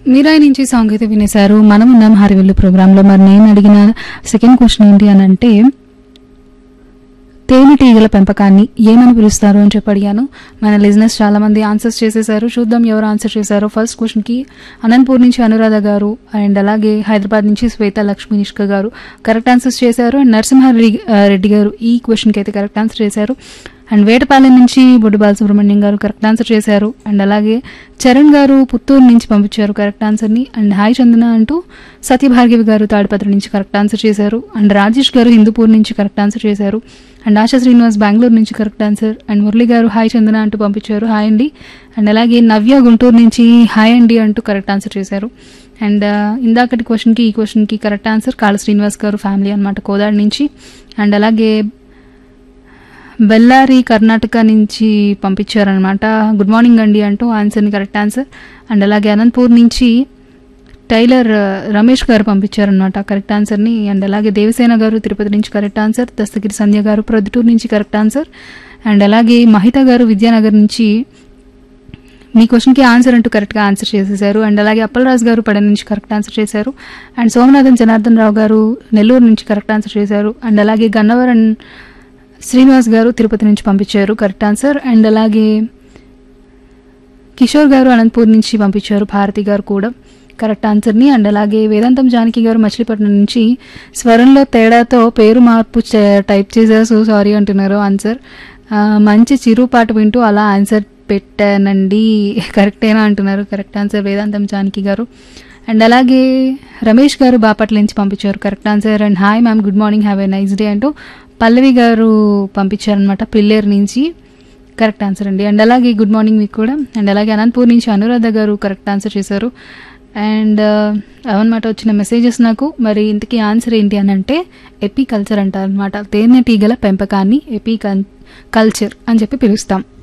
మీరాయి నుంచి సాంగ్ అయితే వినేశారు మనం ఉన్నాం హరివిల్లు ప్రోగ్రాంలో మరి నేను అడిగిన సెకండ్ క్వశ్చన్ ఏంటి అని అంటే తేనెటీగల పెంపకాన్ని ఏమని పిలుస్తారు అని చెప్పి అడిగాను మన లిజినెస్ చాలా మంది ఆన్సర్స్ చేసేసారు చూద్దాం ఎవరు ఆన్సర్ చేశారో ఫస్ట్ క్వశ్చన్కి అనంతపూర్ నుంచి అనురాధ గారు అండ్ అలాగే హైదరాబాద్ నుంచి శ్వేత లక్ష్మీ నిష్క గారు కరెక్ట్ ఆన్సర్స్ చేశారు అండ్ నరసింహారెడ్డి ఆ, రెడ్డి గారు ఈ క్వశ్చన్కి అయితే కరెక్ట్ ఆన్సర్ చేశారు అండ్ వేటపాలెం నుంచి బొడ్డు బాలసుబ్రహ్మణ్యం గారు కరెక్ట్ ఆన్సర్ చేశారు అండ్ అలాగే చరణ్ గారు పుత్తూరు నుంచి పంపించారు కరెక్ట్ ఆన్సర్ని అండ్ హాయ్ చందన అంటూ సత్యభార్గవి గారు తాడిపత్రి నుంచి కరెక్ట్ ఆన్సర్ చేశారు అండ్ రాజేష్ గారు హిందూపూర్ నుంచి కరెక్ట్ ఆన్సర్ చేశారు అండ్ ఆశా శ్రీనివాస్ బెంగళూరు నుంచి కరెక్ట్ ఆన్సర్ అండ్ మురళి గారు హాయ్ చందన అంటూ పంపించారు హాయ్ అండి అండ్ అలాగే నవ్య గుంటూరు నుంచి హాయ్ అండి అంటూ కరెక్ట్ ఆన్సర్ చేశారు అండ్ ఆ, ఇందాకటి క్వశ్చన్కి ఈ క్వశ్చన్కి కరెక్ట్ ఆన్సర్ కాళ శ్రీనివాస్ గారు ఫ్యామిలీ అనమాట కోదాడ్ నుంచి అండ్ అలాగే బెల్లారి కర్ణాటక నుంచి పంపించారనమాట గుడ్ మార్నింగ్ అండి అంటూ ఆన్సర్ని కరెక్ట్ ఆన్సర్ అండ్ అలాగే అనంతపూర్ నుంచి టైలర్ ఆ, రమేష్ గారు పంపించారనమాట కరెక్ట్ ఆన్సర్ని అండ్ అలాగే దేవసేన గారు తిరుపతి నుంచి కరెక్ట్ ఆన్సర్ దస్తగిరి సంధ్య గారు ప్రొద్దుటూరు నుంచి కరెక్ట్ ఆన్సర్ అండ్ అలాగే మహిత గారు విద్యానగర్ నుంచి మీ క్వశ్చన్కి ఆన్సర్ అంటూ కరెక్ట్గా ఆన్సర్ చేసేసారు అండ్ అలాగే అప్పలరాజు గారు పడ నుంచి కరెక్ట్ ఆన్సర్ చేశారు అండ్ సోమనాథన్ జనార్దన్ రావు గారు నెల్లూరు నుంచి కరెక్ట్ ఆన్సర్ చేశారు అండ్ అలాగే గన్నవరం శ్రీనివాస్ గారు తిరుపతి నుంచి పంపించారు కరెక్ట్ ఆన్సర్ అండ్ అలాగే కిషోర్ గారు అనంతపూర్ నుంచి పంపించారు భారతి గారు కూడా కరెక్ట్ ఆన్సర్ని అండ్ అలాగే వేదాంతం జానకి గారు మచిలీపట్నం నుంచి స్వరంలో తేడాతో పేరు మార్పు చే- టైప్ చేశారు సో సారీ అంటున్నారు ఆన్సర్ ఆ, మంచి చిరు పాట వింటూ అలా ఆన్సర్ పెట్టానండి కరెక్టేనా అంటున్నారు కరెక్ట్ ఆన్సర్ వేదాంతం జానకి గారు అండ్ అలాగే రమేష్ గారు బాపట్ల నుంచి పంపించారు correct answer and hi ma'am good morning have a nice day అంటూ పల్లవి గారు పంపించారనమాట పిల్లేరు నుంచి కరెక్ట్ ఆన్సర్ అండి అండ్ అలాగే గుడ్ మార్నింగ్ మీకు కూడా అండ్ అలాగే అనంతపూర్ నుంచి అనురాధ గారు కరెక్ట్ ఆన్సర్ చేశారు అండ్ అవన్నమాట వచ్చిన మెసేజెస్ నాకు మరి ఇంతకీ ఆన్సర్ ఏంటి అని అంటే ఎపీ కల్చర్ అంటారు అనమాట తేనెటీగల పెంపకాన్ని ఎపీ కల్చర్ అని చెప్పి పిలుస్తాం